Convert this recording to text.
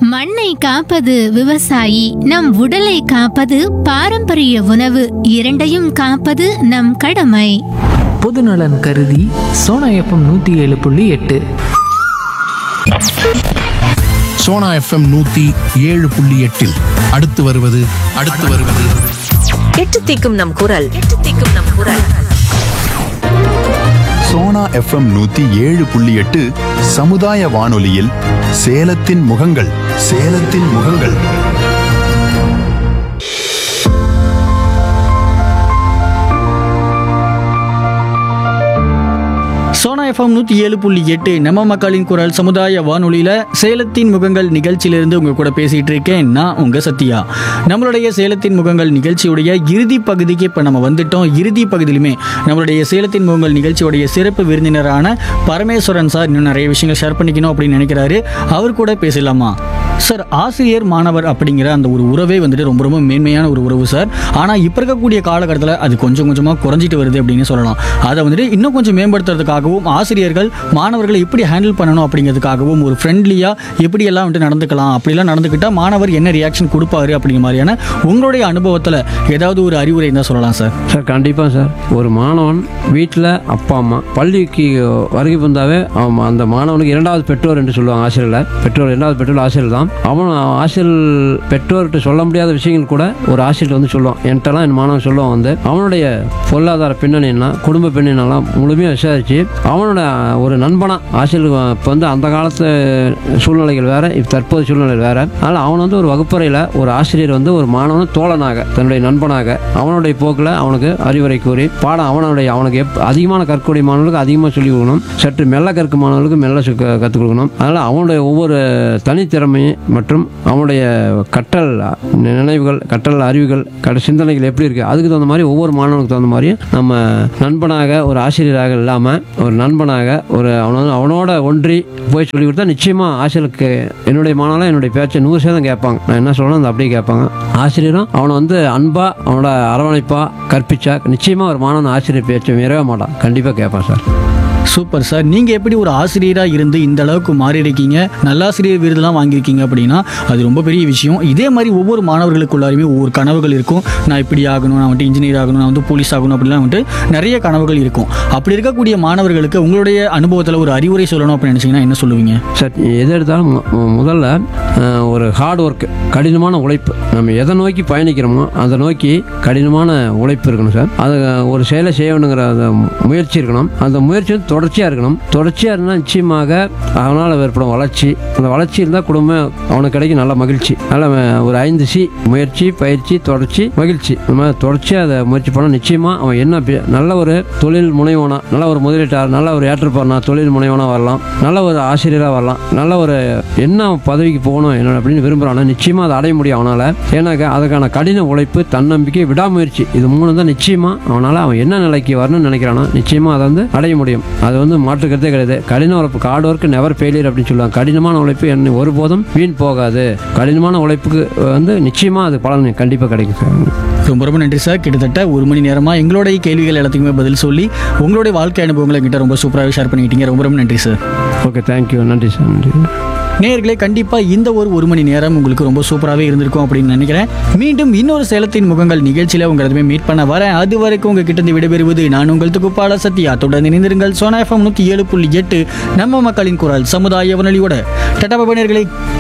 மண்ணை காப்பது விவசாயி நம் உடலை காப்பது பாரம்பரிய உணவு இரண்டையும் காப்பது நம் கடமை பொதுநலன் கருதி சோனா எஃப்எம் நூற்றி ஏழு புள்ளி எட்டு சோனா எஃப்எம் நூத்தி ஏழு புள்ளி எட்டில் அடுத்து வருவது அடுத்து வருவது எட்டு தீக்கும் நம் குரல் எட்டு தீக்கும் நம் குரல் சோனா எஃப்எம் நூத்தி ஏழு புள்ளி எட்டு சமுதாய வானொலியில் சேலத்தின் முகங்கள் சேலத்தின் முகங்கள் சோனா எஃப்எம் நூற்றி ஏழு புள்ளி எட்டு நம்ம மக்களின் குரல் சமுதாய வானொலியில் சேலத்தின் முகங்கள் நிகழ்ச்சியிலிருந்து உங்க கூட பேசிட்டு இருக்கேன் நான் உங்க சத்யா நம்மளுடைய சேலத்தின் முகங்கள் நிகழ்ச்சியுடைய இறுதி பகுதிக்கு இப்போ நம்ம வந்துட்டோம் இறுதி பகுதியிலுமே நம்மளுடைய சேலத்தின் முகங்கள் நிகழ்ச்சியுடைய சிறப்பு விருந்தினரான பரமேஸ்வரன் சார் இன்னும் நிறைய விஷயங்கள் ஷேர் பண்ணிக்கணும் அப்படின்னு நினைக்கிறாரு அவர் கூட பேசலாமா சார் ஆசிரியர் மாணவர் அப்படிங்கிற அந்த ஒரு உறவே வந்துட்டு ரொம்ப ரொம்ப மேன்மையான ஒரு உறவு சார் ஆனால் இப்போ இருக்கக்கூடிய காலகட்டத்தில் அது கொஞ்சம் கொஞ்சமாக குறைஞ்சிட்டு வருது அப்படின்னு சொல்லலாம் அதை வந்துட்டு இன்னும் கொஞ்சம் மேம்படுத்துறதுக்காகவும் ஆசிரியர்கள் மாணவர்களை எப்படி ஹேண்டில் பண்ணணும் அப்படிங்கிறதுக்காகவும் ஒரு ஃப்ரெண்ட்லியாக எப்படியெல்லாம் வந்துட்டு நடந்துக்கலாம் அப்படிலாம் நடந்துக்கிட்டால் மாணவர் என்ன ரியாக்ஷன் கொடுப்பாரு அப்படிங்கிற மாதிரியான உங்களுடைய அனுபவத்தில் ஏதாவது ஒரு அறிவுரை இருந்தால் சொல்லலாம் சார் சார் கண்டிப்பாக சார் ஒரு மாணவன் வீட்டில் அப்பா அம்மா பள்ளிக்கு வருகை வந்தாவே அவன் அந்த மாணவனுக்கு இரண்டாவது பெற்றோர் என்று சொல்லுவாங்க ஆசிரியரில் பெற்றோர் இரண்டாவது பெற்றோர் ஆசிரியர் தான் அவன் ஆசிரியர் பெற்றோர்கிட்ட சொல்ல முடியாத விஷயங்கள் கூட ஒரு ஆசிரியர் வந்து சொல்லுவான் என்கிட்டலாம் என் மாணவன் சொல்லுவான் வந்து அவனுடைய பொருளாதார பின்னணினா குடும்ப பின்னணிலாம் முழுமையாக விசாரித்து அவனோட ஒரு நண்பனா ஆசிரியர் இப்போ வந்து அந்த காலத்து சூழ்நிலைகள் வேற இப்போ தற்போது சூழ்நிலைகள் வேற அதனால் அவன் வந்து ஒரு வகுப்பறையில் ஒரு ஆசிரியர் வந்து ஒரு மாணவன் தோழனாக தன்னுடைய நண்பனாக அவனுடைய போக்கில் அவனுக்கு அறிவுரை கூறி பாடம் அவனுடைய அவனுக்கு எப் அதிகமான கற்கக்கூடிய மாணவர்களுக்கு அதிகமாக சொல்லிக் கொடுக்கணும் சற்று மெல்ல கற்கும் மாணவர்களுக்கு மெல்ல சொ- க- கற்றுக் கொடுக்கணும் அதனால் அவனுடைய ஒவ்வொரு தனித்திறமை மற்றும் அவனுடைய கற்றல் நினைவுகள் கற்றல் அறிவுகள் கட சிந்தனைகள் எப்படி இருக்குது அதுக்கு தகுந்த மாதிரி ஒவ்வொரு மாணவனுக்கு தகுந்த மாதிரி நம்ம நண்பனாக ஒரு ஆசிரியராக இல்லாமல் ஒரு நண்பனாக ஒரு அவனோட அவனோட ஒன்றி போய் சொல்லி கொடுத்தா நிச்சயமாக ஆசிரியருக்கு என்னுடைய மாணவன் என்னுடைய பேச்சை நூறு சதவீதம் கேட்பாங்க நான் என்ன சொல்லணும் அதை அப்படியே கேட்பாங்க ஆசிரியரும் அவனை வந்து அன்பா அவனோட அரவணைப்பா கற்பிச்சா நிச்சயமாக ஒரு மாணவன் ஆசிரியர் பேச்சை மீறவே மாட்டான் கண்டிப்பாக கேட்பான் சார் சூப்பர் சார் நீங்கள் எப்படி ஒரு ஆசிரியராக இருந்து இந்த அளவுக்கு மாறி இருக்கீங்க நல்லாசிரியர் விருதுலாம் வாங்கியிருக்கீங்க அப்படின்னா அது ரொம்ப பெரிய விஷயம் இதே மாதிரி ஒவ்வொரு மாணவர்களுக்குள்ளாருமே ஒவ்வொரு கனவுகள் இருக்கும் நான் இப்படி ஆகணும் நான் வந்துட்டு இன்ஜினியர் ஆகணும் நான் வந்து போலீஸ் ஆகணும் அப்படிலாம் வந்துட்டு நிறைய கனவுகள் இருக்கும் அப்படி இருக்கக்கூடிய மாணவர்களுக்கு உங்களுடைய அனுபவத்தில் ஒரு அறிவுரை சொல்லணும் அப்படின்னு நினச்சிங்கன்னா என்ன சொல்லுவீங்க சார் எது எடுத்தாலும் மு- மு- முதல்ல அஹ், ஒரு ஹார்ட் ஒர்க் கடினமான உழைப்பு நம்ம எதை நோக்கி பயணிக்கிறோமோ அதை நோக்கி கடினமான உழைப்பு இருக்கணும் சார் அது அஹ், ஒரு செயலை செய்ய வேணுங்கிற அந்த முயற்சி இருக்கணும் அந்த முயற்சி வந்து தொடர்ச்சியாக இருக்கணும் தொடர்ச்சியாக இருந்தால் நிச்சயமாக அவனால் ஏற்படும் வளர்ச்சி அந்த வளர்ச்சி இருந்தால் குடும்பம் அவனுக்கு கிடைக்கும் நல்ல மகிழ்ச்சி நல்ல அஹ், ஒரு ஐந்து சி முயற்சி பயிற்சி தொடர்ச்சி மகிழ்ச்சி நம்ம தொடர்ச்சியாக அதை முயற்சி பண்ணால் நிச்சயமாக அவன் என்ன பே- நல்ல ஒரு தொழில் முனைவனா நல்ல ஒரு முதலீட்டாளர் நல்ல ஒரு ஏற்றப்பாருனா தொழில் முனைவனா வரலாம் நல்ல ஒரு ஆசிரியராக வரலாம் நல்ல ஒரு என்ன பதவிக்கு போகணும் என்ன அப்படின்னு விரும்புகிறானோ நிச்சயமாக அதை அடைய முடியும் அவனால் ஏன்னாக்கா அதுக்கான கடின உழைப்பு தன்னம்பிக்கை விடாமுயற்சி இது மூணு தான் நிச்சயமாக அவனால் அவன் என்ன நிலைக்கு வரணும்னு நினைக்கிறானோ நிச்சயமாக அதை வந்து அடைய முடியும் அது வந்து மாற்றுக்கிறதே கிடையாது கடின உழைப்பு கார்டு ஒர்க் நெவர் ஃபெயிலியர் அப்படின்னு சொல்லுவாங்க கடினமான உழைப்பு என்ன ஒருபோதும் வீண் போகாது கடினமான உழைப்புக்கு வந்து நிச்சயமாக அது பலன் கண்டிப்பாக கிடைக்கும் சார் ரொம்ப ரொம்ப நன்றி சார் கிட்டத்தட்ட ஒரு மணி நேரமாக எங்களுடைய கேள்விகள் எல்லாத்துக்குமே பதில் சொல்லி உங்களுடைய வாழ்க்கை அனுபவங்களை எங்கிட்ட ரொம்ப சூப்பராகவே ஷேர் பண்ணிக்கிட்டீங்க ரொம்ப ரொம்ப நன்றி சார் ஓகே தேங்க்யூ நன்றி சார் நன்றி நேயர்களே கண்டிப்பாக இந்த ஒரு ஒரு மணி நேரம் உங்களுக்கு ரொம்ப சூப்பராகவே இருந்திருக்கும் அப்படின்னு நினைக்கிறேன் மீண்டும் இன்னொரு சேலத்தின் முகங்கள் நிகழ்ச்சியில் உங்களை மீட் பண்ண வரேன் அது வரைக்கும் உங்ககிட்ட இருந்து விடைபெறுவது நான் உங்கள் துகுப்பாள சத்யா தொடர்ந்து இணைந்திருங்கள் சோனா எஃப்எம் நூற்றி ஏழு புள்ளி எட்டு நம்ம மக்களின் குரல் சமுதாய வானொலியோட டட்டா நேயர்களே